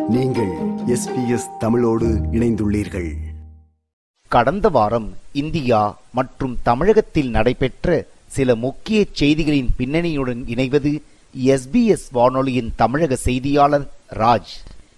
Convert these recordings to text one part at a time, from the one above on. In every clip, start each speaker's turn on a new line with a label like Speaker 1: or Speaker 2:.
Speaker 1: நீங்கள் எஸ்பிஎஸ் தமிழோடு இணைந்துள்ளீர்கள்
Speaker 2: கடந்த வாரம் இந்தியா மற்றும் தமிழகத்தில் நடைபெற்ற சில முக்கிய செய்திகளின் பின்னணியுடன் இணைவது எஸ்பிஎஸ் வானொலியின் தமிழக செய்தியாளர் ராஜ்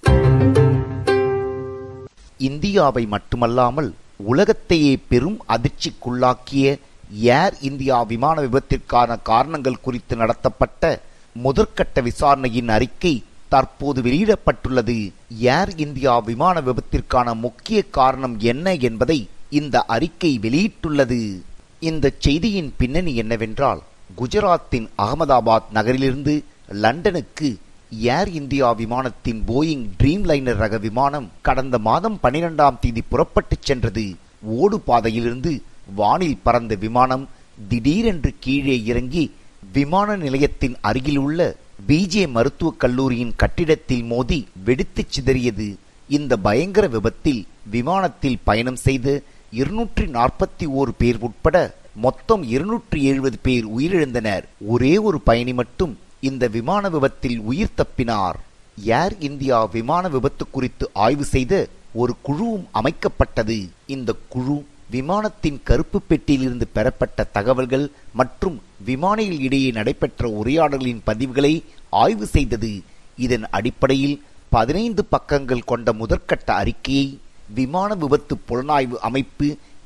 Speaker 2: இந்தியாவை மட்டுமல்லாமல் உலகத்தையே பெரும் அதிர்ச்சிக்குள்ளாக்கிய ஏர் இந்தியா விமான விபத்திற்கான காரணங்கள் குறித்து நடத்தப்பட்ட முதற்கட்ட விசாரணையின் அறிக்கை தற்போது வெளியிடப்பட்டுள்ளது ஏர் இந்தியா விமான விபத்திற்கான முக்கிய காரணம் என்ன என்பதை இந்த அறிக்கை வெளியிட்டுள்ளது இந்த செய்தியின் பின்னணி என்னவென்றால் குஜராத்தின் அகமதாபாத் நகரிலிருந்து லண்டனுக்கு ஏர் இந்தியா விமானத்தின் போயிங் ட்ரீம் லைனர் ரக விமானம் கடந்த மாதம் பனிரெண்டாம் தேதி புறப்பட்டுச் சென்றது ஓடு பாதையிலிருந்து வானில் பறந்த விமானம் திடீரென்று கீழே இறங்கி விமான நிலையத்தின் அருகிலுள்ள பிஜே மருத்துவக் கல்லூரியின் கட்டிடத்தில் மோதி வெடித்துச் சிதறியது இந்த பயங்கர விபத்தில் விமானத்தில் பயணம் செய்த இருநூற்றி நாற்பத்தி ஓரு பேர் உட்பட மொத்தம் இருநூற்றி எழுபது பேர் உயிரிழந்தனர் ஒரே ஒரு பயணி மட்டும் இந்த விமான விபத்தில் உயிர் தப்பினார் ஏர் இந்தியா விமான விபத்து குறித்து ஆய்வு செய்த ஒரு குழுவும் அமைக்கப்பட்டது இந்த குழு விமானத்தின் கருப்பு பெட்டியிலிருந்து பெறப்பட்ட தகவல்கள் மற்றும் விமானிகள் இடையே நடைபெற்ற உரையாடல்களின் பதிவுகளை ஆய்வு செய்தது இதன் அடிப்படையில் பதினைந்து பக்கங்கள் கொண்ட முதற்கட்ட அறிக்கையை விமான விபத்து புலனாய்வு அமைப்பு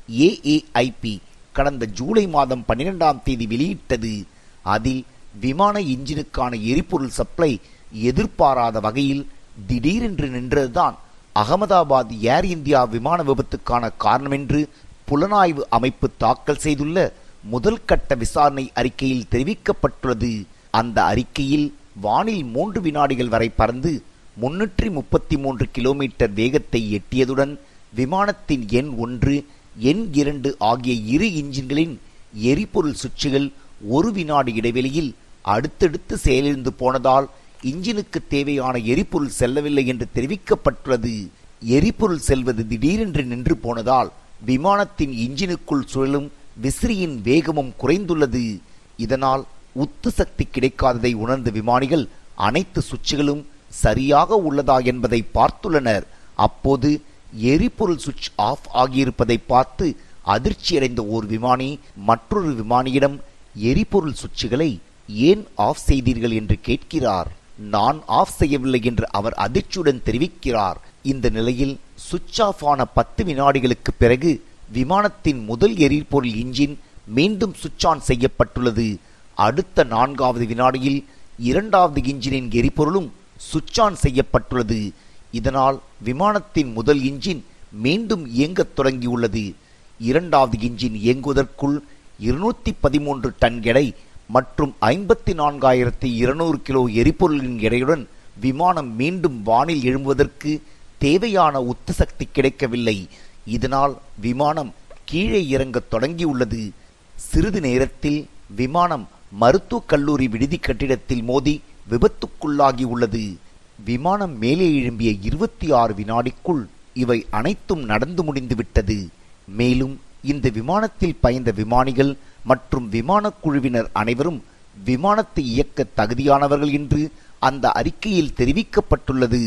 Speaker 2: ஏஏஐபி கடந்த ஜூலை மாதம் பன்னிரெண்டாம் தேதி வெளியிட்டது அதில் விமான இன்ஜினுக்கான எரிபொருள் சப்ளை எதிர்பாராத வகையில் திடீரென்று நின்றதுதான் அகமதாபாத் ஏர் இந்தியா விமான விபத்துக்கான காரணம் என்று புலனாய்வு அமைப்பு தாக்கல் செய்துள்ள முதல் கட்ட விசாரணை அறிக்கையில் தெரிவிக்கப்பட்டுள்ளது அந்த அறிக்கையில் வானில் மூன்று வினாடிகள் வரை பறந்து முன்னூற்றி முப்பத்தி மூன்று கிலோமீட்டர் வேகத்தை எட்டியதுடன் விமானத்தின் எண் ஒன்று எண் இரண்டு ஆகிய இரு இன்ஜின்களின் எரிபொருள் சுவிட்சுகள் ஒரு வினாடி இடைவெளியில் அடுத்தடுத்து செயலிழந்து போனதால் இன்ஜினுக்கு தேவையான எரிபொருள் செல்லவில்லை என்று தெரிவிக்கப்பட்டுள்ளது எரிபொருள் செல்வது திடீரென்று நின்று போனதால் விமானத்தின் இன்ஜினுக்குள் சுழலும் விசிறியின் வேகமும் குறைந்துள்ளது இதனால் உத்து சக்தி கிடைக்காததை உணர்ந்த விமானிகள் அனைத்து சுவிட்சுகளும் சரியாக உள்ளதா என்பதை பார்த்துள்ளனர் அப்போது எரிபொருள் சுவிட்ச் ஆஃப் ஆகியிருப்பதை பார்த்து அதிர்ச்சியடைந்த ஓர் விமானி மற்றொரு விமானியிடம் எரிபொருள் சுவிட்சுகளை ஏன் ஆஃப் செய்தீர்கள் என்று கேட்கிறார் நான் ஆஃப் செய்யவில்லை என்று அவர் அதிர்ச்சியுடன் தெரிவிக்கிறார் இந்த நிலையில் சுவிட்ச் ஆஃப் ஆன பத்து வினாடிகளுக்கு பிறகு விமானத்தின் முதல் எரிபொருள் இன்ஜின் மீண்டும் சுவிட்ச் ஆன் செய்யப்பட்டுள்ளது அடுத்த நான்காவது வினாடியில் இரண்டாவது இன்ஜினின் எரிபொருளும் சுவிட்ச் ஆன் செய்யப்பட்டுள்ளது இதனால் விமானத்தின் முதல் இன்ஜின் மீண்டும் இயங்கத் தொடங்கியுள்ளது இரண்டாவது இன்ஜின் இயங்குவதற்குள் இருநூத்தி பதிமூன்று டன் எடை மற்றும் ஐம்பத்தி நான்காயிரத்தி இருநூறு கிலோ எரிபொருளின் எடையுடன் விமானம் மீண்டும் வானில் எழும்புவதற்கு தேவையான உத்து சக்தி கிடைக்கவில்லை இதனால் விமானம் கீழே இறங்கத் தொடங்கியுள்ளது சிறிது நேரத்தில் விமானம் மருத்துவக் கல்லூரி விடுதி கட்டிடத்தில் மோதி விபத்துக்குள்ளாகி உள்ளது விமானம் மேலே எழும்பிய இருபத்தி ஆறு வினாடிக்குள் இவை அனைத்தும் நடந்து முடிந்துவிட்டது மேலும் இந்த விமானத்தில் பயந்த விமானிகள் மற்றும் விமானக் குழுவினர் அனைவரும் விமானத்தை இயக்க தகுதியானவர்கள் என்று அந்த அறிக்கையில் தெரிவிக்கப்பட்டுள்ளது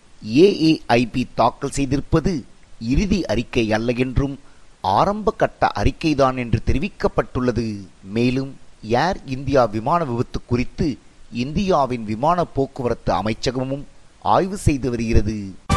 Speaker 2: ஏஏஐபி தாக்கல் செய்திருப்பது இறுதி அறிக்கை அல்ல என்றும் ஆரம்ப கட்ட அறிக்கைதான் என்று தெரிவிக்கப்பட்டுள்ளது மேலும் ஏர் இந்தியா விமான விபத்து குறித்து இந்தியாவின் விமான போக்குவரத்து அமைச்சகமும் ஆய்வு செய்து வருகிறது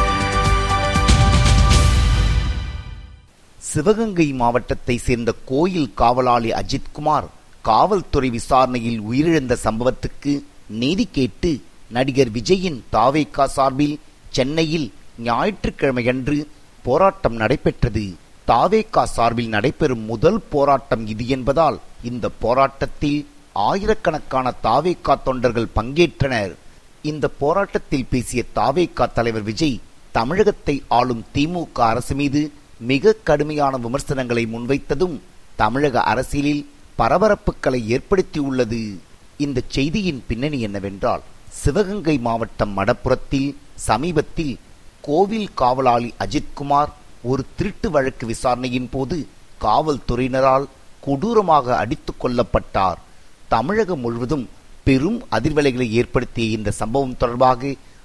Speaker 2: சிவகங்கை மாவட்டத்தை சேர்ந்த கோயில் காவலாளி அஜித்குமார் காவல்துறை விசாரணையில் உயிரிழந்த சம்பவத்துக்கு நீதி கேட்டு நடிகர் விஜயின் தாவேகா சார்பில் சென்னையில் ஞாயிற்றுக்கிழமையன்று போராட்டம் நடைபெற்றது தாவேகா சார்பில் நடைபெறும் முதல் போராட்டம் இது என்பதால் இந்த போராட்டத்தில் ஆயிரக்கணக்கான தாவேகா தொண்டர்கள் பங்கேற்றனர் இந்த போராட்டத்தில் பேசிய தாவேகா தலைவர் விஜய் தமிழகத்தை ஆளும் திமுக அரசு மீது மிக கடுமையான விமர்சனங்களை முன்வைத்ததும் தமிழக அரசியலில் பரபரப்புகளை ஏற்படுத்தியுள்ளது இந்த செய்தியின் பின்னணி என்னவென்றால் சிவகங்கை மாவட்டம் மடப்புறத்தில் சமீபத்தில் கோவில் காவலாளி அஜித்குமார் ஒரு திருட்டு வழக்கு விசாரணையின் போது காவல்துறையினரால் கொடூரமாக அடித்துக் கொல்லப்பட்டார் தமிழகம் முழுவதும் பெரும் அதிர்வலைகளை ஏற்படுத்திய இந்த சம்பவம் தொடர்பாக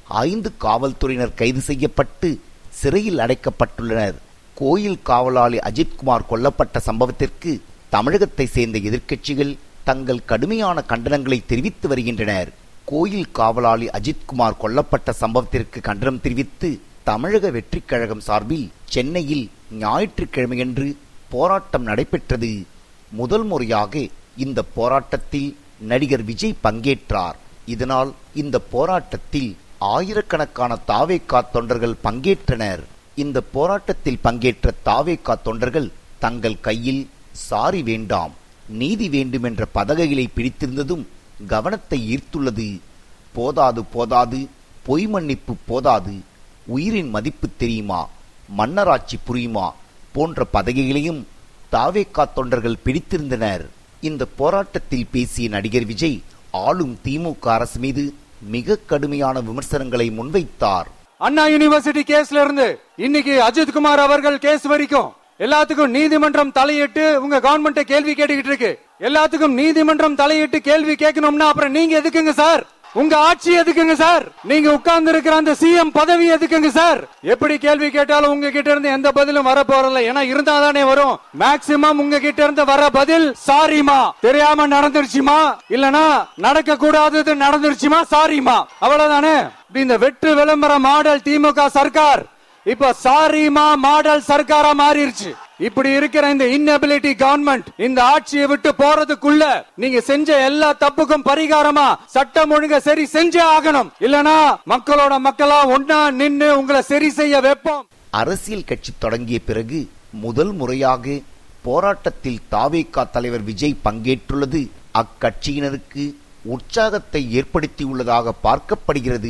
Speaker 2: ஐந்து காவல்துறையினர் கைது செய்யப்பட்டு சிறையில் அடைக்கப்பட்டுள்ளனர் கோயில் காவலாளி அஜித்குமார் கொல்லப்பட்ட சம்பவத்திற்கு தமிழகத்தை சேர்ந்த எதிர்க்கட்சிகள் தங்கள் கடுமையான கண்டனங்களை தெரிவித்து வருகின்றனர் கோயில் காவலாளி அஜித்குமார் கொல்லப்பட்ட சம்பவத்திற்கு கண்டனம் தெரிவித்து தமிழக வெற்றிக் கழகம் சார்பில் சென்னையில் ஞாயிற்றுக்கிழமையன்று போராட்டம் நடைபெற்றது முதல் முறையாக இந்த போராட்டத்தில் நடிகர் விஜய் பங்கேற்றார் இதனால் இந்த போராட்டத்தில் ஆயிரக்கணக்கான தாவேகா தொண்டர்கள் பங்கேற்றனர் இந்த போராட்டத்தில் பங்கேற்ற தாவேகா தொண்டர்கள் தங்கள் கையில் சாரி வேண்டாம் நீதி வேண்டும் என்ற பதகைகளை பிடித்திருந்ததும் கவனத்தை ஈர்த்துள்ளது போதாது போதாது பொய் மன்னிப்பு போதாது உயிரின் மதிப்பு தெரியுமா மன்னராட்சி புரியுமா போன்ற பதகைகளையும் தாவேகா தொண்டர்கள் பிடித்திருந்தனர் இந்த போராட்டத்தில் பேசிய நடிகர் விஜய் ஆளும் திமுக அரசு மீது மிக கடுமையான விமர்சனங்களை முன்வைத்தார்
Speaker 3: அண்ணா யூனிவர்சிட்டி கேஸ்ல இருந்து இன்னைக்கு அஜித் குமார் அவர்கள் கேஸ் வரைக்கும் எல்லாத்துக்கும் நீதிமன்றம் தலையிட்டு உங்க கவர்மெண்ட் கேள்வி கேட்டுக்கிட்டு இருக்கு எல்லாத்துக்கும் நீதிமன்றம் தலையிட்டு கேள்வி கேட்கணும்னா அப்புறம் நீங்க எதுக்குங்க சார் உங்க ஆட்சி எதுக்குங்க சார் நீங்க உட்கார்ந்து இருக்கிற அந்த சிஎம் பதவி எதுக்குங்க சார் எப்படி கேள்வி கேட்டாலும் உங்க கிட்ட இருந்து எந்த பதிலும் வர போறதில்ல ஏன்னா இருந்தா தானே வரும் மேக்சிமம் உங்க கிட்ட இருந்து வர பதில் சாரிமா தெரியாம நடந்துருச்சுமா இல்லனா நடக்க கூடாதது நடந்துருச்சுமா சாரிமா அவ்வளவுதானே இப்படி இந்த வெற்று விளம்பர மாடல் திமுக சர்க்கார் இப்ப சாரிமா மாடல் சர்க்காரா மாறிடுச்சு இப்படி இருக்கிற இந்த இன்னபிலிட்டி கவர்மெண்ட் இந்த ஆட்சியை விட்டு போறதுக்குள்ள நீங்க செஞ்ச எல்லா தப்புக்கும் பரிகாரமா சட்டம் ஒழுங்க சரி செஞ்சே ஆகணும் இல்லனா மக்களோட மக்களா ஒன்னா நின்னு உங்களை சரி செய்ய வைப்போம்
Speaker 2: அரசியல் கட்சி தொடங்கிய பிறகு முதல் முறையாக போராட்டத்தில் தாவேகா தலைவர் விஜய் பங்கேற்றுள்ளது அக்கட்சியினருக்கு உற்சாகத்தை ஏற்படுத்தியுள்ளதாக பார்க்கப்படுகிறது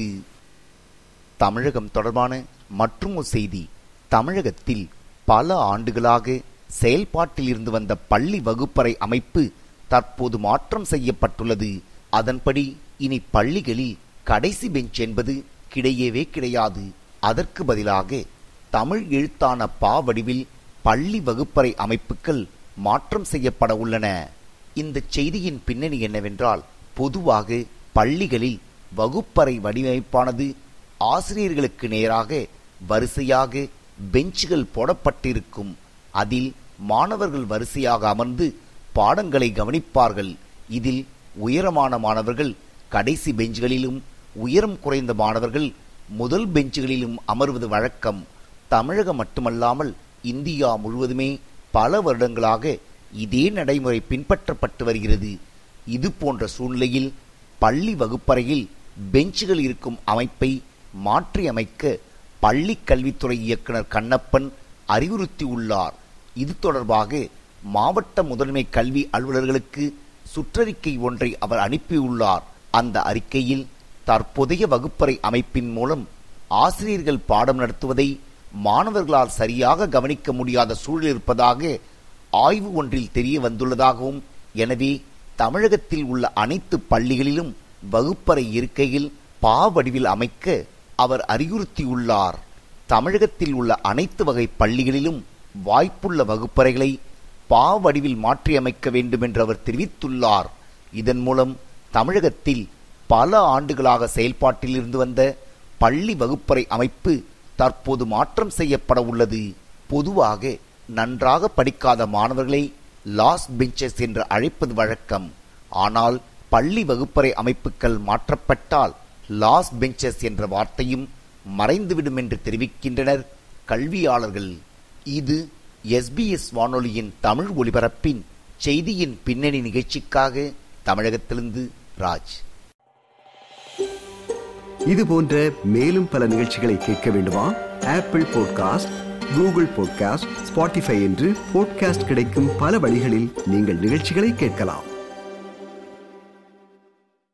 Speaker 2: தமிழகம் தொடர்பான மற்றும் ஒரு செய்தி தமிழகத்தில் பல ஆண்டுகளாக செயல்பாட்டில் இருந்து வந்த பள்ளி வகுப்பறை அமைப்பு தற்போது மாற்றம் செய்யப்பட்டுள்ளது அதன்படி இனி பள்ளிகளில் கடைசி பெஞ்ச் என்பது கிடையவே கிடையாது அதற்கு பதிலாக தமிழ் எழுத்தான பா வடிவில் பள்ளி வகுப்பறை அமைப்புகள் மாற்றம் செய்யப்பட உள்ளன இந்த செய்தியின் பின்னணி என்னவென்றால் பொதுவாக பள்ளிகளில் வகுப்பறை வடிவமைப்பானது ஆசிரியர்களுக்கு நேராக வரிசையாக பெஞ்சுகள் போடப்பட்டிருக்கும் அதில் மாணவர்கள் வரிசையாக அமர்ந்து பாடங்களை கவனிப்பார்கள் இதில் உயரமான மாணவர்கள் கடைசி பெஞ்சுகளிலும் உயரம் குறைந்த மாணவர்கள் முதல் பெஞ்சுகளிலும் அமர்வது வழக்கம் தமிழகம் மட்டுமல்லாமல் இந்தியா முழுவதுமே பல வருடங்களாக இதே நடைமுறை பின்பற்றப்பட்டு வருகிறது இது போன்ற சூழ்நிலையில் பள்ளி வகுப்பறையில் பெஞ்சுகள் இருக்கும் அமைப்பை மாற்றி அமைக்க பள்ளி கல்வித்துறை இயக்குனர் கண்ணப்பன் அறிவுறுத்தியுள்ளார் இது தொடர்பாக மாவட்ட முதன்மை கல்வி அலுவலர்களுக்கு சுற்றறிக்கை ஒன்றை அவர் அனுப்பியுள்ளார் அந்த அறிக்கையில் தற்போதைய வகுப்பறை அமைப்பின் மூலம் ஆசிரியர்கள் பாடம் நடத்துவதை மாணவர்களால் சரியாக கவனிக்க முடியாத சூழல் இருப்பதாக ஆய்வு ஒன்றில் தெரிய வந்துள்ளதாகவும் எனவே தமிழகத்தில் உள்ள அனைத்து பள்ளிகளிலும் வகுப்பறை இருக்கையில் பா வடிவில் அமைக்க அவர் அறிவுறுத்தியுள்ளார் தமிழகத்தில் உள்ள அனைத்து வகை பள்ளிகளிலும் வாய்ப்புள்ள வகுப்பறைகளை பா வடிவில் மாற்றியமைக்க வேண்டும் என்று அவர் தெரிவித்துள்ளார் இதன் மூலம் தமிழகத்தில் பல ஆண்டுகளாக செயல்பாட்டில் இருந்து வந்த பள்ளி வகுப்பறை அமைப்பு தற்போது மாற்றம் செய்யப்பட உள்ளது பொதுவாக நன்றாக படிக்காத மாணவர்களை லாஸ் பெஞ்சஸ் என்று அழைப்பது வழக்கம் ஆனால் பள்ளி வகுப்பறை அமைப்புகள் மாற்றப்பட்டால் லாஸ் பெஞ்சஸ் என்ற வார்த்தையும் மறைந்துவிடும் என்று தெரிவிக்கின்றனர் கல்வியாளர்கள் இது எஸ்பிஎஸ் வானொலியின் தமிழ் ஒலிபரப்பின் செய்தியின் பின்னணி நிகழ்ச்சிக்காக தமிழகத்திலிருந்து ராஜ்
Speaker 1: இது போன்ற மேலும் பல நிகழ்ச்சிகளை கேட்க வேண்டுமா Apple podcast Google podcast Spotify என்று பாட்காஸ்ட் கிடைக்கும் பல வழிகளில் நீங்கள் நிகழ்ச்சிகளை கேட்கலாம்